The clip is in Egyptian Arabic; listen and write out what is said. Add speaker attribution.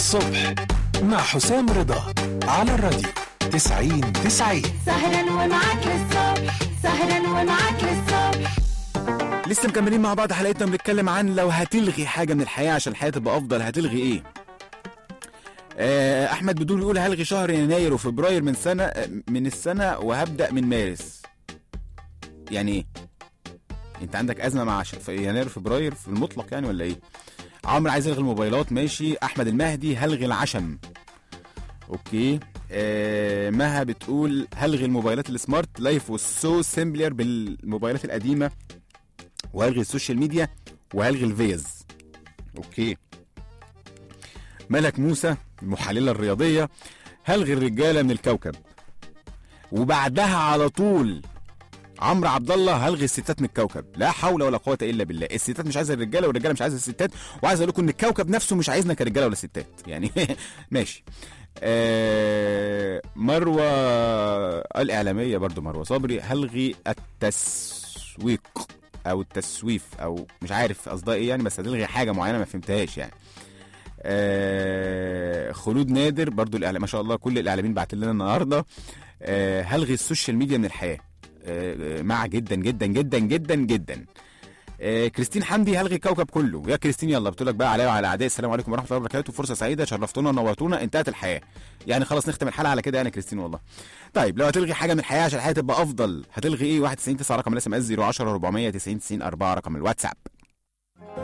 Speaker 1: الصبح مع حسام رضا على الراديو 90 90
Speaker 2: سهرا ومعاك للصبح سهرا ومعاك للصبح
Speaker 3: لسه مكملين مع بعض حلقتنا بنتكلم عن لو هتلغي حاجه من الحياه عشان الحياه تبقى افضل هتلغي ايه آه، احمد بدور بيقول هلغي شهر يناير وفبراير من سنه من السنه وهبدا من مارس يعني ايه انت عندك ازمه مع ش- في يناير وفبراير في المطلق يعني ولا ايه عمرو عايز يلغي الموبايلات ماشي احمد المهدي هلغي العشم اوكي آه مها بتقول هلغي الموبايلات السمارت لايف والسو سيمبلر بالموبايلات القديمه وهلغي السوشيال ميديا وهلغي الفيز اوكي ملك موسى المحلله الرياضيه هلغي الرجاله من الكوكب وبعدها على طول عمرو عبد الله هلغي الستات من الكوكب لا حول ولا قوه الا بالله الستات مش عايزه الرجاله والرجاله مش عايزه الستات وعايز اقول لكم ان الكوكب نفسه مش عايزنا كرجاله ولا ستات يعني ماشي آه مروه الاعلاميه برضو مروه صبري هلغي التسويق او التسويف او مش عارف قصدها ايه يعني بس هتلغي حاجه معينه ما فهمتهاش يعني آه خلود نادر برضو الاعلام ما شاء الله كل الاعلاميين بعت لنا النهارده آه هلغي السوشيال ميديا من الحياه آه مع جدا جدا جدا جدا جدا آه كريستين حمدي هلغي الكوكب كله يا كريستين يلا بتقول لك بقى عليا وعلى اعدائي السلام عليكم ورحمه الله وبركاته فرصه سعيده شرفتونا ونورتونا انتهت الحياه يعني خلاص نختم الحلقه على كده يعني كريستين والله طيب لو هتلغي حاجه من الحياه عشان الحياه تبقى افضل هتلغي ايه 91 9 رقم الاس ام اس 010 490 90 4 رقم الواتساب